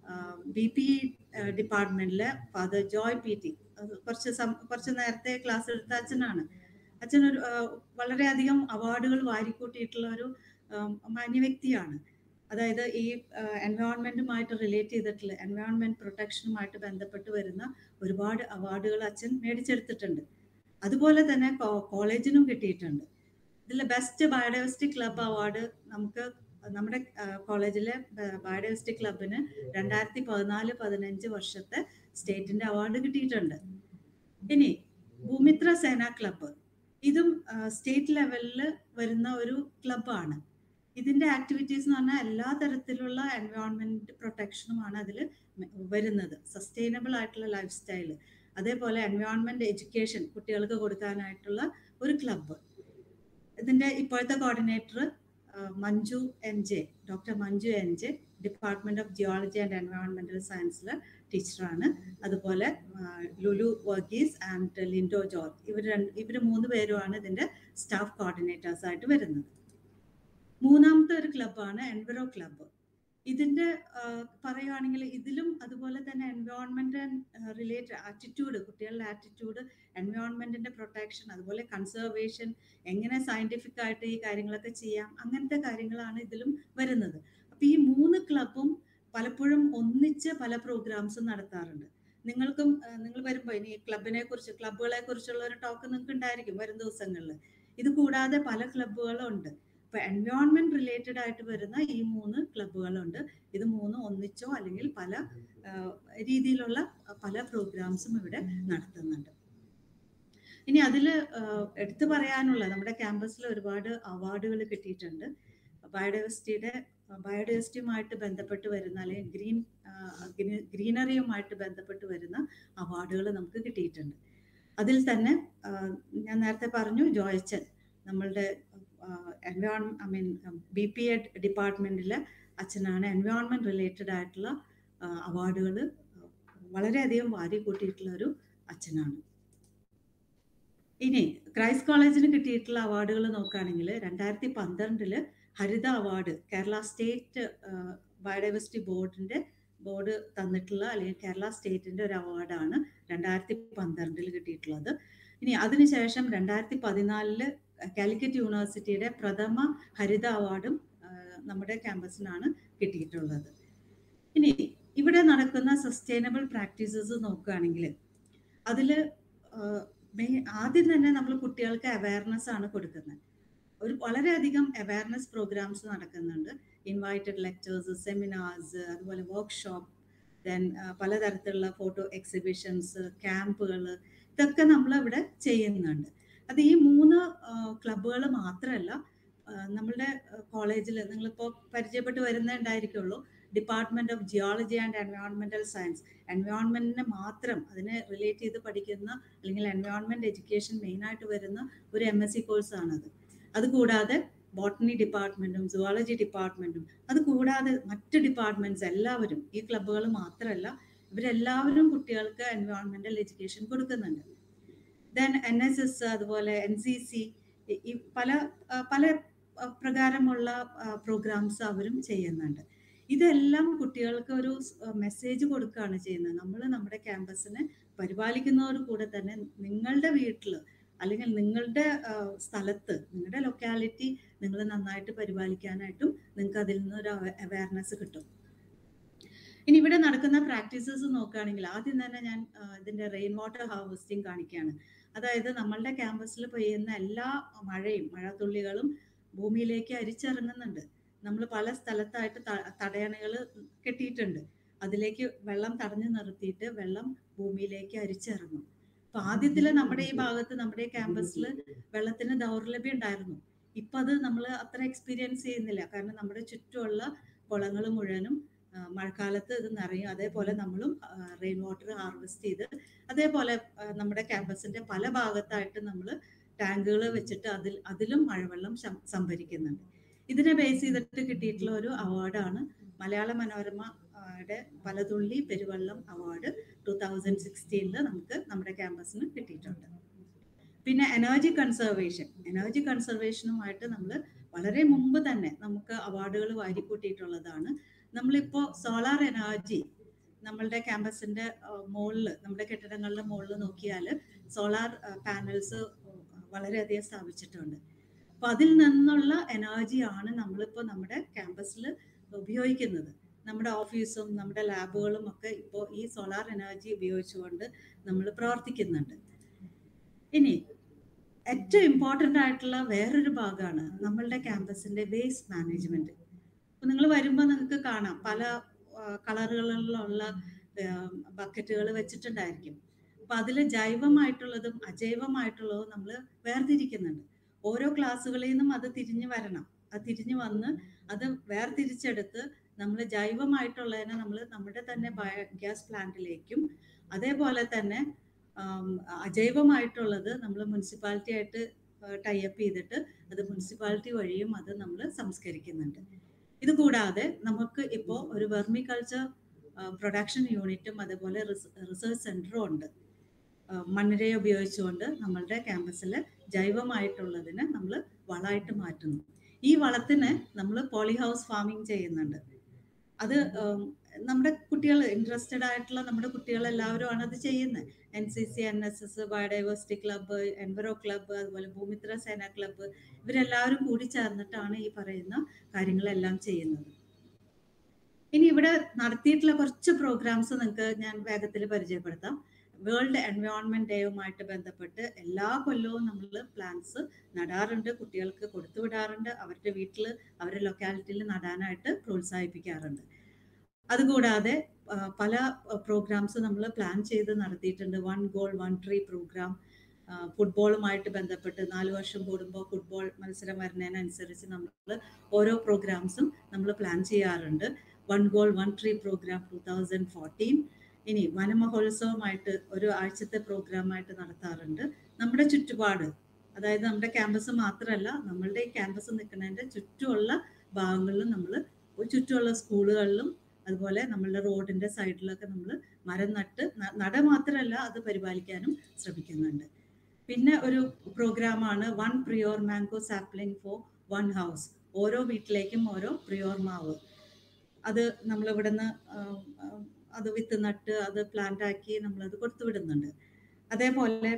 ബി പി ഡിപ്പാർട്ട്മെന്റിലെ ഫാദർ ജോയ് പി ടി കുറച്ച് കുറച്ച് നേരത്തെ ക്ലാസ് എടുത്ത അച്ഛനാണ് അച്ഛൻ ഒരു വളരെയധികം അവാർഡുകൾ വാരിക്കൂട്ടിയിട്ടുള്ള ഒരു മാന്യ വ്യക്തിയാണ് അതായത് ഈ എൻവയോൺമെന്റുമായിട്ട് റിലേറ്റ് ചെയ്തിട്ടുള്ള എൻവയോൺമെന്റ് പ്രൊട്ടക്ഷനുമായിട്ട് ബന്ധപ്പെട്ട് വരുന്ന ഒരുപാട് അവാർഡുകൾ അച്ഛൻ മേടിച്ചെടുത്തിട്ടുണ്ട് അതുപോലെ തന്നെ കോളേജിനും കിട്ടിയിട്ടുണ്ട് ഇതിൽ ബെസ്റ്റ് ബയോഡൈവേഴ്സിറ്റി ക്ലബ് അവാർഡ് നമുക്ക് നമ്മുടെ കോളേജിലെ ബയോഡൈവേഴ്സിറ്റി ക്ലബിന് രണ്ടായിരത്തി പതിനാല് പതിനഞ്ച് വർഷത്തെ സ്റ്റേറ്റിന്റെ അവാർഡ് കിട്ടിയിട്ടുണ്ട് ഇനി ഭൂമിത്ര സേന ക്ലബ്ബ് ഇതും സ്റ്റേറ്റ് ലെവലിൽ വരുന്ന ഒരു ക്ലബ്ബാണ് ഇതിന്റെ ആക്ടിവിറ്റീസ് എന്ന് പറഞ്ഞാൽ എല്ലാ തരത്തിലുള്ള എൻവയോൺമെന്റ് പ്രൊട്ടക്ഷനുമാണ് അതിൽ വരുന്നത് സസ്റ്റൈനബിൾ ആയിട്ടുള്ള ലൈഫ് സ്റ്റൈൽ അതേപോലെ എൻവയോൺമെന്റ് എഡ്യൂക്കേഷൻ കുട്ടികൾക്ക് കൊടുക്കാനായിട്ടുള്ള ഒരു ക്ലബ്ബ് ഇതിന്റെ ഇപ്പോഴത്തെ coordinator Manju N J doctor Manju N J department of geology and എൻവയോൺമെന്റൽ സയൻസിലെ ടീച്ചറാണ് അതുപോലെ ലുലു വർഗീസ് ആൻഡ് ലിൻഡോ ജോർജ് ഇവർ രണ്ട് ഇവർ മൂന്ന് പേരുമാണ് ഇതിന്റെ സ്റ്റാഫ് കോർഡിനേറ്റേഴ്സ് ആയിട്ട് വരുന്നത് മൂന്നാമത്തെ ഒരു ക്ലബ്ബാണ് എൻവറോ ക്ലബ്ബ് ഇതിന്റെ പറയുകയാണെങ്കിൽ ഇതിലും അതുപോലെ തന്നെ എൻവയോൺമെന്റ് റിലേറ്റഡ് ആറ്റിറ്റ്യൂഡ് കുട്ടികളുടെ ആറ്റിറ്റ്യൂഡ് എൻവയോൺമെന്റിന്റെ പ്രൊട്ടക്ഷൻ അതുപോലെ കൺസർവേഷൻ എങ്ങനെ സയന്റിഫിക് ആയിട്ട് ഈ കാര്യങ്ങളൊക്കെ ചെയ്യാം അങ്ങനത്തെ കാര്യങ്ങളാണ് ഇതിലും വരുന്നത് അപ്പൊ ഈ മൂന്ന് ക്ലബും പലപ്പോഴും ഒന്നിച്ച് പല പ്രോഗ്രാംസും നടത്താറുണ്ട് നിങ്ങൾക്കും നിങ്ങൾ വരുമ്പോൾ ഇനി ക്ലബിനെ കുറിച്ച് ക്ലബുകളെ കുറിച്ചുള്ള ഒരു ടോക്ക് നിങ്ങൾക്ക് ഉണ്ടായിരിക്കും വരും ദിവസങ്ങളിൽ ഇത് കൂടാതെ പല ക്ലബുകളും ഉണ്ട് ഇപ്പൊ എൻവയോൺമെന്റ് റിലേറ്റഡ് ആയിട്ട് വരുന്ന ഈ മൂന്ന് ക്ലബുകളുണ്ട് ഇത് മൂന്ന് ഒന്നിച്ചോ അല്ലെങ്കിൽ പല രീതിയിലുള്ള പല പ്രോഗ്രാംസും ഇവിടെ നടത്തുന്നുണ്ട് ഇനി അതിൽ എടുത്തു പറയാനുള്ള നമ്മുടെ ക്യാമ്പസിൽ ഒരുപാട് അവാർഡുകൾ കിട്ടിയിട്ടുണ്ട് ബയോഡൈവേഴ്സിറ്റിയുടെ ബയോഡൈവേഴ്സിറ്റിയുമായിട്ട് ബന്ധപ്പെട്ട് വരുന്ന അല്ലെങ്കിൽ ഗ്രീൻ ഗ്രീനറിയുമായിട്ട് ബന്ധപ്പെട്ട് വരുന്ന അവാർഡുകൾ നമുക്ക് കിട്ടിയിട്ടുണ്ട് അതിൽ തന്നെ ഞാൻ നേരത്തെ പറഞ്ഞു ജോയച്ചൻ നമ്മളുടെ എൻവയോൺ I mean B P A ഡിപ്പാർട്ട്മെന്റിലെ അച്ഛനാണ് എൻവയോൺമെന്റ് റിലേറ്റഡ് ആയിട്ടുള്ള അവാർഡുകൾ വളരെയധികം വാരി കൂട്ടിയിട്ടുള്ള ഒരു അച്ഛനാണ് ഇനി ക്രൈസ്റ്റ് കോളേജിന് കിട്ടിയിട്ടുള്ള അവാർഡുകൾ നോക്കുകയാണെങ്കിൽ രണ്ടായിരത്തി പന്ത്രണ്ടില് Haritha award Kerala state biodiversity ബോർഡിന്റെ ബോർഡ് തന്നിട്ടുള്ള അല്ലെങ്കിൽ കേരള സ്റ്റേറ്റിന്റെ ഒരു അവാർഡാണ് രണ്ടായിരത്തി പന്ത്രണ്ടിൽ കിട്ടിയിട്ടുള്ളത് ഇനി അതിനുശേഷം രണ്ടായിരത്തി പതിനാലില് കാലിക്കറ്റ് യൂണിവേഴ്സിറ്റിയുടെ പ്രഥമ ഹരിത അവാർഡും നമ്മുടെ ക്യാമ്പസിനാണ് കിട്ടിയിട്ടുള്ളത് ഇനി ഇവിടെ നടക്കുന്ന സസ്റ്റൈനബിൾ പ്രാക്ടീസസ് നോക്കുകയാണെങ്കിൽ അതിൽ ആദ്യം തന്നെ നമ്മൾ കുട്ടികൾക്ക് അവയർനെസ് ആണ് കൊടുക്കുന്നത് ഒരു വളരെയധികം അവയർനെസ് പ്രോഗ്രാംസ് നടക്കുന്നുണ്ട് ഇൻവൈറ്റഡ് ലെക്ചേഴ്സ് സെമിനാർസ് അതുപോലെ വർക്ക്ഷോപ്പ് ദെൻ പലതരത്തിലുള്ള ഫോട്ടോ എക്സിബിഷൻസ് ക്യാമ്പുകൾ ഇതൊക്കെ നമ്മൾ ഇവിടെ ചെയ്യുന്നുണ്ട് അത് ഈ മൂന്ന് ക്ലബുകൾ മാത്രമല്ല നമ്മളുടെ കോളേജിൽ നിങ്ങളിപ്പോൾ പരിചയപ്പെട്ട് വരുന്നേ ഉണ്ടായിരിക്കുള്ളൂ ഡിപ്പാർട്ട്മെന്റ് ഓഫ് ജിയോളജി ആൻഡ് എൻവയോൺമെന്റൽ സയൻസ് എൻവയോൺമെന്റിനെ മാത്രം അതിനെ റിലേറ്റ് ചെയ്ത് പഠിക്കുന്ന അല്ലെങ്കിൽ എൻവയോൺമെന്റ് എഡ്യൂക്കേഷൻ മെയിനായിട്ട് വരുന്ന ഒരു എം എസ് സി കോഴ്സാണത് അതുകൂടാതെ ബോട്ടണി ഡിപ്പാർട്ട്മെന്റും സുവോളജി ഡിപ്പാർട്ട്മെന്റും അത് കൂടാതെ മറ്റ് ഡിപ്പാർട്ട്മെന്റ്സ് എല്ലാവരും ഈ ക്ലബ്ബുകൾ മാത്രമല്ല ഇവരെല്ലാവരും കുട്ടികൾക്ക് എൻവയോൺമെന്റൽ എഡ്യൂക്കേഷൻ കൊടുക്കുന്നുണ്ട് ദെൻ എൻ എസ് എസ് അതുപോലെ എൻ സി സി ഈ പല പല പ്രകാരമുള്ള പ്രോഗ്രാംസ് അവരും ചെയ്യുന്നുണ്ട് ഇതെല്ലാം കുട്ടികൾക്ക് ഒരു മെസ്സേജ് കൊടുക്കുകയാണ് ചെയ്യുന്നത് നമ്മൾ നമ്മുടെ ക്യാമ്പസിനെ പരിപാലിക്കുന്നതോട് കൂടെ തന്നെ നിങ്ങളുടെ വീട്ടിൽ അല്ലെങ്കിൽ നിങ്ങളുടെ സ്ഥലത്ത് നിങ്ങളുടെ ലൊക്കാലിറ്റി നിങ്ങൾ നന്നായിട്ട് പരിപാലിക്കാനായിട്ടും നിങ്ങൾക്ക് അതിൽ നിന്നൊരു അവയർനെസ് കിട്ടും ഇനി ഇവിടെ നടക്കുന്ന പ്രാക്ടീസസ് നോക്കുകയാണെങ്കിൽ ആദ്യം തന്നെ ഞാൻ ഇതിന്റെ റെയിൻ വാട്ടർ ഹാർവെസ്റ്റിംഗ് കാണിക്കുകയാണ് അതായത് നമ്മളുടെ ക്യാമ്പസിൽ പെയ്യുന്ന എല്ലാ മഴയും മഴത്തുള്ളികളും ഭൂമിയിലേക്ക് അരിച്ചിറങ്ങുന്നുണ്ട് നമ്മൾ പല സ്ഥലത്തായിട്ട് തടയണകൾ കെട്ടിയിട്ടുണ്ട് അതിലേക്ക് വെള്ളം തടഞ്ഞു നിർത്തിയിട്ട് വെള്ളം ഭൂമിയിലേക്ക് അരിച്ചിറങ്ങും അപ്പൊ ആദ്യത്തില് നമ്മുടെ ഈ ഭാഗത്ത് നമ്മുടെ ക്യാമ്പസിൽ വെള്ളത്തിന് ദൗർലഭ്യം ഉണ്ടായിരുന്നു ഇപ്പൊ അത് നമ്മൾ അത്ര എക്സ്പീരിയൻസ് ചെയ്യുന്നില്ല കാരണം നമ്മുടെ ചുറ്റുമുള്ള കുളങ്ങൾ മുഴുവനും മഴക്കാലത്ത് ഇത് നിറയും അതേപോലെ നമ്മളും റെയിൻ വാട്ടർ ഹാർവെസ്റ്റ് ചെയ്ത് അതേപോലെ നമ്മുടെ ക്യാമ്പസിന്റെ പല ഭാഗത്തായിട്ട് നമ്മൾ ടാങ്കുകൾ വെച്ചിട്ട് അതിൽ അതിലും മഴവെള്ളം സംഭരിക്കുന്നുണ്ട് ഇതിനെ ബേസ് ചെയ്തിട്ട് കിട്ടിയിട്ടുള്ള ഒരു അവാർഡാണ് മലയാള മനോരമയുടെ പലതുള്ളി പെരുവെള്ളം അവാർഡ് ടൂ തൗസൻഡ് സിക്സ്റ്റീനിൽ നമുക്ക് നമ്മുടെ ക്യാമ്പസിന് കിട്ടിയിട്ടുണ്ട് പിന്നെ എനർജി കൺസർവേഷൻ എനർജി കൺസർവേഷനുമായിട്ട് നമ്മൾ വളരെ മുമ്പ് തന്നെ നമുക്ക് അവാർഡുകൾ വാരിക്കൂട്ടിയിട്ടുള്ളതാണ് നമ്മളിപ്പോൾ സോളാർ എനർജി നമ്മളുടെ ക്യാമ്പസിന്റെ മുകളിൽ നമ്മുടെ കെട്ടിടങ്ങളുടെ മുകളിൽ നോക്കിയാൽ സോളാർ പാനൽസ് വളരെയധികം സ്ഥാപിച്ചിട്ടുണ്ട് അപ്പൊ അതിൽ നിന്നുള്ള എനർജിയാണ് നമ്മളിപ്പോൾ നമ്മുടെ ക്യാമ്പസിൽ ഉപയോഗിക്കുന്നത് നമ്മുടെ ഓഫീസും നമ്മുടെ ലാബുകളും ഒക്കെ ഇപ്പോൾ ഈ സോളാർ എനർജി ഉപയോഗിച്ചുകൊണ്ട് നമ്മൾ പ്രവർത്തിക്കുന്നുണ്ട് ഇനി ഏറ്റവും ഇമ്പോർട്ടൻ്റ് ആയിട്ടുള്ള വേറൊരു ഭാഗമാണ് നമ്മളുടെ ക്യാമ്പസിന്റെ വേസ്റ്റ് മാനേജ്മെന്റ് അപ്പൊ നിങ്ങൾ വരുമ്പോൾ നിങ്ങൾക്ക് കാണാം പല കളറുകളിലുള്ള ബക്കറ്റുകൾ വെച്ചിട്ടുണ്ടായിരിക്കും അപ്പൊ അതിൽ ജൈവമായിട്ടുള്ളതും അജൈവമായിട്ടുള്ളതും നമ്മൾ വേർതിരിക്കുന്നുണ്ട് ഓരോ ക്ലാസ്സുകളിൽ നിന്നും അത് തിരിഞ്ഞു വരണം അത് തിരിഞ്ഞു വന്ന് അത് വേർതിരിച്ചെടുത്ത് നമ്മൾ ജൈവമായിട്ടുള്ളതിനെ നമ്മൾ നമ്മുടെ തന്നെ ബയോഗ്യാസ് പ്ലാന്റിലേക്കും അതേപോലെ തന്നെ അജൈവമായിട്ടുള്ളത് നമ്മൾ മുനിസിപ്പാലിറ്റി ആയിട്ട് ടൈപ്പ് ചെയ്തിട്ട് അത് മുനിസിപ്പാലിറ്റി വഴിയും അത് നമ്മൾ സംസ്കരിക്കുന്നുണ്ട് ഇത് കൂടാതെ നമുക്ക് ഇപ്പോൾ ഒരു വെർമി കൾച്ചർ പ്രൊഡക്ഷൻ യൂണിറ്റും അതേപോലെ റിസർച്ച് സെന്ററും ഉണ്ട് മണ്ണിരയെ ഉപയോഗിച്ചുകൊണ്ട് നമ്മളുടെ ക്യാമ്പസിൽ ജൈവമായിട്ടുള്ളതിനെ നമ്മൾ വളമായിട്ട് മാറ്റുന്നു ഈ വളത്തിന് നമ്മൾ പോളി ഹൗസ് ഫാമിംഗ് ചെയ്യുന്നുണ്ട് അത് ഉം, നമ്മുടെ കുട്ടികൾ ഇൻട്രസ്റ്റഡ് ആയിട്ടുള്ള നമ്മുടെ കുട്ടികൾ എല്ലാവരും ആണ് അത് ചെയ്യുന്നത് N C C N S S biodiversity club enviro club അതുപോലെ ഭൂമിത്ര സേന ക്ലബ്ബ് ഇവരെല്ലാവരും കൂടി ചേർന്നിട്ടാണ് ഈ പറയുന്ന കാര്യങ്ങളെല്ലാം ചെയ്യുന്നത് ഇനി ഇവിടെ നടത്തിയിട്ടുള്ള കുറച്ച് പ്രോഗ്രാംസ് നിങ്ങൾക്ക് ഞാൻ വേഗത്തിൽ പരിചയപ്പെടുത്താം വേൾഡ് എൻവയോൺമെന്റ് ഡേയുമായിട്ട് ബന്ധപ്പെട്ട് എല്ലാ കൊല്ലവും നമ്മൾ പ്ലാന്റ്സ് നടാറുണ്ട് കുട്ടികൾക്ക് കൊടുത്തു വിടാറുണ്ട് അവരുടെ വീട്ടിൽ അവരുടെ ലൊക്കാലിറ്റിയിൽ നടാനായിട്ട് പ്രോത്സാഹിപ്പിക്കാറുണ്ട് അതുകൂടാതെ ആ, പല പ്രോഗ്രാംസ് നമ്മൾ പ്ലാൻ ചെയ്ത് നടത്തിയിട്ടുണ്ട് one goal one tree program ഫുട്ബോളുമായിട്ട് ബന്ധപ്പെട്ട് നാല് വർഷം കൂടുമ്പോൾ ഫുട്ബോൾ മത്സരം വരുന്നതിനനുസരിച്ച് നമ്മൾ ഓരോ പ്രോഗ്രാംസും നമ്മൾ പ്ലാൻ ചെയ്യാറുണ്ട് one goal one tree program two thousand fourteen ഇനി വനമഹോത്സവമായിട്ട് ഒരു ആഴ്ചത്തെ പ്രോഗ്രാമായിട്ട് നടത്താറുണ്ട് നമ്മുടെ ചുറ്റുപാട് അതായത് നമ്മുടെ ക്യാമ്പസ് മാത്രമല്ല നമ്മളുടെ ഈ ക്യാമ്പസ് നിൽക്കുന്നതിൻ്റെ ചുറ്റുമുള്ള ഭാഗങ്ങളിലും നമ്മൾ ചുറ്റുമുള്ള സ്കൂളുകളിലും അതുപോലെ നമ്മളുടെ റോഡിന്റെ സൈഡിലൊക്കെ നമ്മൾ മരം നട്ട് ന- നട മാത്രമല്ല അത് പരിപാലിക്കാനും ശ്രമിക്കുന്നുണ്ട് പിന്നെ ഒരു പ്രോഗ്രാമാണ് one prior mango sapling for one house ഓരോ വീട്ടിലേക്കും ഓരോ പ്രിയോർ മാവ് അത് നമ്മൾ ഇവിടുന്ന് ആം, ആം, അത് വിത്ത് നട്ട് അത് പ്ലാന്റ് ആക്കി നമ്മളത് കൊടുത്തു വിടുന്നുണ്ട് അതേപോലെ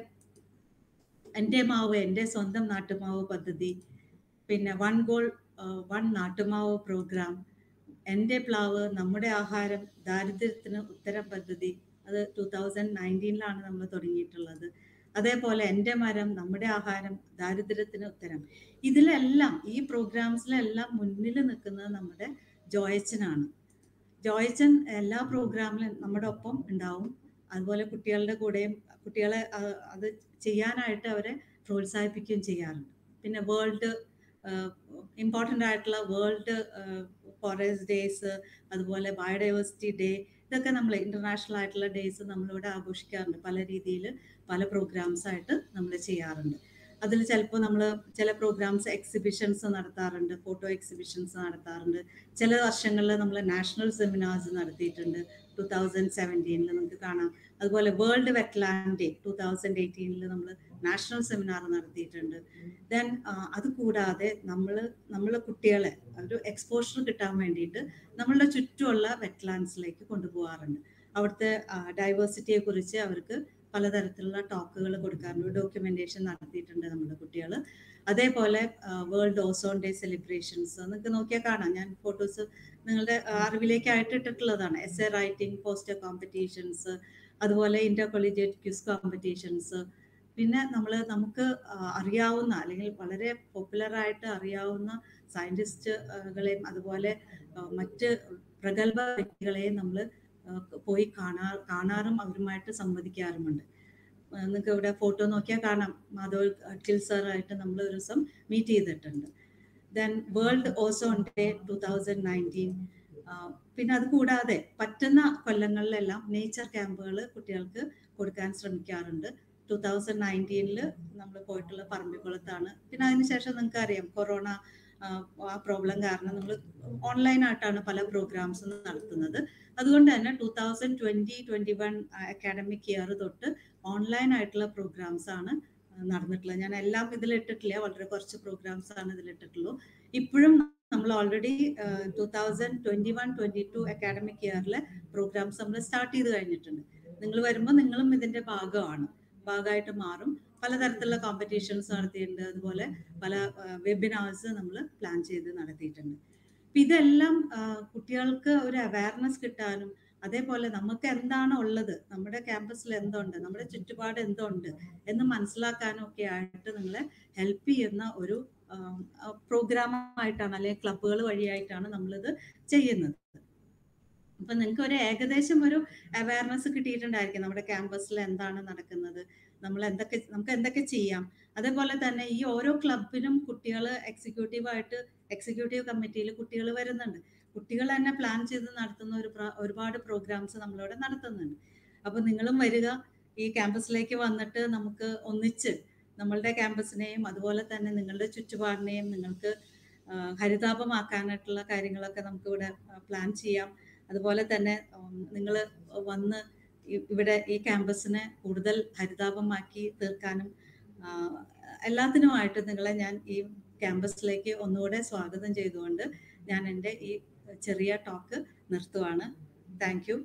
എൻ്റെ മാവ് എൻ്റെ സ്വന്തം നാട്ടുമാവ് പദ്ധതി പിന്നെ വൺ ഗോൾ വൺ നാട്ടുമാവ് പ്രോഗ്രാം എൻ്റെ പ്ലാവ് നമ്മുടെ ആഹാരം ദാരിദ്ര്യത്തിന് ഉത്തരം പദ്ധതി അത് ടൂ തൗസൻഡ് നയൻറ്റീനിലാണ് നമ്മൾ തുടങ്ങിയിട്ടുള്ളത് അതേപോലെ എൻ്റെ മരം നമ്മുടെ ആഹാരം ദാരിദ്ര്യത്തിന് ഉത്തരം ഇതിലെല്ലാം ഈ പ്രോഗ്രാംസിലെല്ലാം മുന്നിൽ നിൽക്കുന്നത് നമ്മുടെ ജോയച്ചനാണ് ജോയച്ചൻ എല്ലാ പ്രോഗ്രാമിലും നമ്മുടെ ഒപ്പം ഉണ്ടാവും അതുപോലെ കുട്ടികളുടെ കൂടെയും കുട്ടികളെ ആ, അത് ചെയ്യാനായിട്ട് അവരെ പ്രോത്സാഹിപ്പിക്കുകയും ചെയ്യാറുണ്ട് പിന്നെ വേൾഡ് ഇമ്പോർട്ടൻ്റ് ആയിട്ടുള്ള വേൾഡ് ഫോറസ്റ്റ് ഡേയ്സ് അതുപോലെ ബയോഡൈവേഴ്സിറ്റി ഡേ ഇതൊക്കെ നമ്മൾ ഇന്റർനാഷണൽ ആയിട്ടുള്ള ഡേയ്സ് നമ്മളിവിടെ ആഘോഷിക്കാറുണ്ട് പല രീതിയിൽ പല പ്രോഗ്രാംസ് ആയിട്ട് നമ്മൾ ചെയ്യാറുണ്ട് അതിൽ ചിലപ്പോൾ നമ്മൾ ചില പ്രോഗ്രാംസ് എക്സിബിഷൻസ് നടത്താറുണ്ട് ഫോട്ടോ എക്സിബിഷൻസ് നടത്താറുണ്ട് ചില വർഷങ്ങളിൽ നമ്മൾ നാഷണൽ സെമിനാർസ് നടത്തിയിട്ടുണ്ട് ടൂ തൗസൻഡ് സെവൻറ്റീനിൽ നമുക്ക് കാണാം അതുപോലെ world wetland day two thousand എയ്റ്റീനിൽ നമ്മൾ നാഷണൽ സെമിനാർ നടത്തിയിട്ടുണ്ട് ദെൻ അത് കൂടാതെ നമ്മൾ നമ്മളെ കുട്ടികളെ ഒരു എക്സ്പോഷർ കിട്ടാൻ വേണ്ടിയിട്ട് നമ്മളുടെ ചുറ്റുമുള്ള വെറ്റ്ലാൻഡ്സിലേക്ക് കൊണ്ടുപോകാറുണ്ട് അവിടുത്തെ ഡൈവേഴ്സിറ്റിയെ കുറിച്ച് അവർക്ക് പലതരത്തിലുള്ള ടോക്കുകൾ കൊടുക്കാറുണ്ട് ഡോക്യുമെന്റേഷൻ നടത്തിയിട്ടുണ്ട് നമ്മുടെ കുട്ടികൾ അതേപോലെ വേൾഡ് ഓസോൺ ഡേ സെലിബ്രേഷൻസ് നിങ്ങൾക്ക് നോക്കിയാൽ കാണാം ഞാൻ ഫോട്ടോസ് നിങ്ങളുടെ അറിവിലേക്കായിട്ട് ഇട്ടിട്ടുള്ളതാണ് essay writing poster competitions അതുപോലെ ഇന്റർ കൊളീജിയറ്റ് ക്യൂസ് കോമ്പറ്റീഷൻസ് പിന്നെ നമ്മൾ നമുക്ക് ആ, അറിയാവുന്ന അല്ലെങ്കിൽ വളരെ പോപ്പുലർ ആയിട്ട് അറിയാവുന്ന സയന്റിസ്റ്റുകളെയും അതുപോലെ ആ, മറ്റ് പ്രഗത്ഭ വ്യക്തികളെയും നമ്മൾ പോയി കാണാ കാണാറും അവരുമായിട്ട് സംവദിക്കാറുമുണ്ട് ആ, നിങ്ങൾക്ക് ഇവിടെ ഫോട്ടോ നോക്കിയാൽ കാണാം മാധവ് അഖിൽ സാറായിട്ട് നമ്മൾ ഒരു ദിവസം മീറ്റ് ചെയ്തിട്ടുണ്ട് then world ozone day two thousand nineteen പിന്നെ അത് കൂടാതെ പറ്റുന്ന കൊല്ലങ്ങളിലെല്ലാം നേച്ചർ ക്യാമ്പുകൾ കുട്ടികൾക്ക് കൊടുക്കാൻ ശ്രമിക്കാറുണ്ട് ടൂ തൗസൻഡ് നയൻറ്റീനിൽ നമ്മൾ പോയിട്ടുള്ള പറമ്പിക്കുളത്താണ് പിന്നെ അതിനുശേഷം നിങ്ങൾക്ക് അറിയാം കൊറോണ ആ പ്രോബ്ലം കാരണം നമ്മൾ ഓൺലൈനായിട്ടാണ് പല പ്രോഗ്രാംസും നടത്തുന്നത് അതുകൊണ്ട് തന്നെ two thousand twenty twenty one academic year തൊട്ട് ഓൺലൈൻ ആയിട്ടുള്ള പ്രോഗ്രാംസ് ആണ് നടന്നിട്ടുള്ളത് ഞാൻ എല്ലാം ഇതിൽ ഇട്ടിട്ടില്ല വളരെ കുറച്ച് പ്രോഗ്രാംസ് ആണ് ഇതിൽ ഇട്ടിട്ടുള്ളൂ ഇപ്പോഴും നമ്മൾ already two thousand twenty one twenty two academic ഇയറിലെ പ്രോഗ്രാംസ് നമ്മൾ സ്റ്റാർട്ട് ചെയ്ത് കഴിഞ്ഞിട്ടുണ്ട് നിങ്ങൾ വരുമ്പോൾ നിങ്ങളും ഇതിന്റെ ഭാഗമാണ് ഭാഗമായിട്ട് മാറും പലതരത്തിലുള്ള കോമ്പറ്റീഷൻസ് നടത്തിയിട്ടുണ്ട് അതുപോലെ പല വെബിനാർസ് നമ്മൾ പ്ലാൻ ചെയ്ത് നടത്തിയിട്ടുണ്ട് അപ്പൊ ഇതെല്ലാം ആ, കുട്ടികൾക്ക് ഒരു അവയർനെസ് കിട്ടാനും അതേപോലെ നമുക്ക് എന്താണ് ഉള്ളത് നമ്മുടെ ക്യാമ്പസിൽ എന്തുണ്ട് നമ്മുടെ ചുറ്റുപാട് എന്തുണ്ട് എന്ന് മനസ്സിലാക്കാനും ഒക്കെ ആയിട്ട് നിങ്ങളെ ഹെൽപ്പ് ചെയ്യുന്ന ഒരു പ്രോഗ്രാം ആയിട്ടാണ് അല്ലെങ്കിൽ ക്ലബുകൾ വഴിയായിട്ടാണ് നമ്മളിത് ചെയ്യുന്നത് അപ്പൊ നിങ്ങൾക്ക് ഒരു ഏകദേശം ഒരു അവയർനെസ് കിട്ടിയിട്ടുണ്ടായിരിക്കും നമ്മുടെ ക്യാമ്പസിൽ എന്താണ് നടക്കുന്നത് നമ്മൾ എന്തൊക്കെ നമുക്ക് എന്തൊക്കെ ചെയ്യാം അതേപോലെ തന്നെ ഈ ഓരോ ക്ലബിനും കുട്ടികൾ എക്സിക്യൂട്ടീവായിട്ട് എക്സിക്യൂട്ടീവ് കമ്മിറ്റിയിൽ കുട്ടികൾ വരുന്നുണ്ട് കുട്ടികൾ തന്നെ പ്ലാൻ ചെയ്ത് നടത്തുന്ന ഒരു പ്ര- ഒരുപാട് പ്രോഗ്രാംസ് നമ്മളിവിടെ നടത്തുന്നുണ്ട് അപ്പൊ നിങ്ങളും വരിക ഈ ക്യാമ്പസിലേക്ക് വന്നിട്ട് നമുക്ക് ഒന്നിച്ച് നമ്മളുടെ ക്യാമ്പസിനെയും അതുപോലെ തന്നെ നിങ്ങളുടെ ചുറ്റുപാടിനെയും നിങ്ങൾക്ക് ആ, ഹരിതാപമാക്കാനായിട്ടുള്ള കാര്യങ്ങളൊക്കെ നമുക്ക് ഇവിടെ പ്ലാൻ ചെയ്യാം അതുപോലെ തന്നെ നിങ്ങൾ വന്ന് ഇ- ഇവിടെ ഈ ക്യാമ്പസിനെ കൂടുതൽ ഹരിതാപമാക്കി തീർക്കാനും ആ, എല്ലാത്തിനുമായിട്ട് നിങ്ങളെ ഞാൻ ഈ ക്യാമ്പസിലേക്ക് ഒന്നുകൂടെ സ്വാഗതം ചെയ്തുകൊണ്ട് ഞാൻ എൻ്റെ ഈ ചെറിയ ടോക്ക് നിർത്തുവാണ് താങ്ക് യു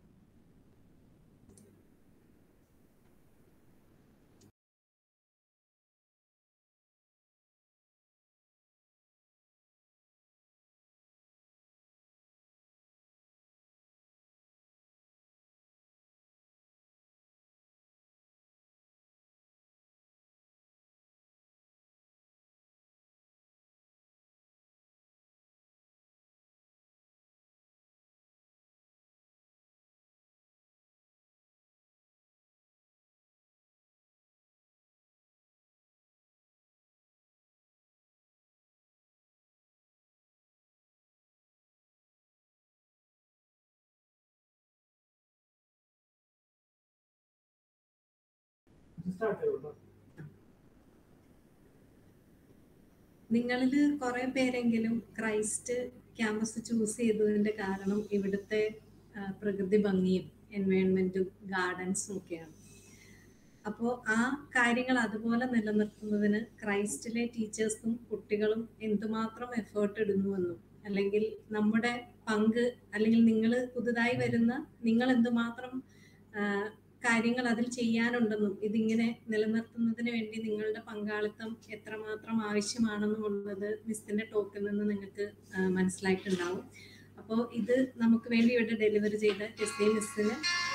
നിങ്ങളിൽ കുറെ പേരെങ്കിലും ക്രൈസ്റ്റ് ക്യാമ്പസ് ചൂസ് ചെയ്തതിന്റെ കാരണം ഇവിടുത്തെ ആ, പ്രകൃതി ഭംഗിയും എൻവയോൺമെന്റും ഗാർഡൻസും ഒക്കെയാണ് അപ്പോൾ ആ കാര്യങ്ങൾ അതുപോലെ നിലനിർത്തുന്നതിന് ക്രൈസ്റ്റിലെ ടീച്ചേഴ്സും കുട്ടികളും എന്തുമാത്രം എഫേർട്ട് ഇടുന്നുവെന്നും അല്ലെങ്കിൽ നമ്മുടെ പങ്ക് അല്ലെങ്കിൽ നിങ്ങൾ പുതുതായി വരുന്ന നിങ്ങൾ എന്തുമാത്രം ആ, കാര്യങ്ങൾ അതിൽ ചെയ്യാനുണ്ടെന്നും ഇതിങ്ങനെ നിലനിർത്തുന്നതിന് വേണ്ടി നിങ്ങളുടെ പങ്കാളിത്തം എത്രമാത്രം ആവശ്യമാണെന്നുള്ളത് മിസ്സിന്റെ ടോക്കിൽ നിന്ന് നിങ്ങൾക്ക് ആ, മനസ്സിലായിട്ടുണ്ടാവും അപ്പോൾ ഇത് നമുക്ക് വേണ്ടി ഇവിടെ ഡെലിവറി ചെയ്ത എസ് ഡി മിസ്സിന്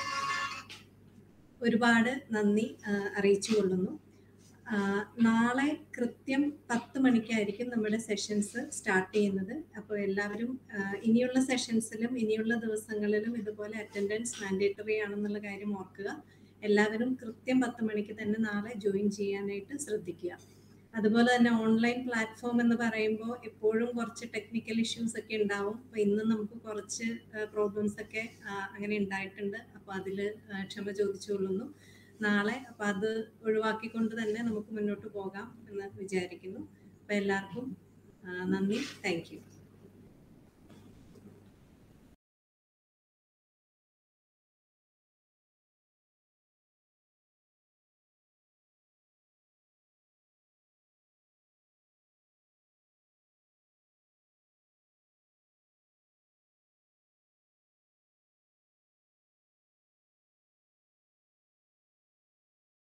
ഒരുപാട് നന്ദി ആ, അറിയിച്ചു കൊള്ളുന്നു ആ, നാളെ കൃത്യം പത്ത് മണിക്കായിരിക്കും നമ്മുടെ സെഷൻസ് സ്റ്റാർട്ട് ചെയ്യുന്നത് അപ്പോൾ എല്ലാവരും ആ, ഇനിയുള്ള സെഷൻസിലും ഇനിയുള്ള ദിവസങ്ങളിലും ഇതുപോലെ അറ്റൻഡൻസ് മാൻഡേറ്ററി ആണെന്നുള്ള കാര്യം ഓർക്കുക എല്ലാവരും കൃത്യം പത്ത് മണിക്ക് തന്നെ നാളെ ജോയിൻ ചെയ്യാനായിട്ട് ശ്രദ്ധിക്കുക അതുപോലെ തന്നെ ഓൺലൈൻ പ്ലാറ്റ്ഫോം എന്ന് പറയുമ്പോൾ എപ്പോഴും കുറച്ച് ടെക്നിക്കൽ ഇഷ്യൂസ് ഒക്കെ ഉണ്ടാവും അപ്പോൾ ഇന്ന് നമുക്ക് കുറച്ച് പ്രോബ്ലംസ് ഒക്കെ ആ, അങ്ങനെ ഉണ്ടായിട്ടുണ്ട് അപ്പോൾ അതിൽ ക്ഷമ ചോദിച്ചുകൊള്ളുന്നു നാളെ അപ്പോൾ അത് ഒഴിവാക്കിക്കൊണ്ട് തന്നെ നമുക്ക് മുന്നോട്ട് പോകാം എന്ന് വിചാരിക്കുന്നു അപ്പോൾ എല്ലാവർക്കും ആ, നന്ദി താങ്ക് യു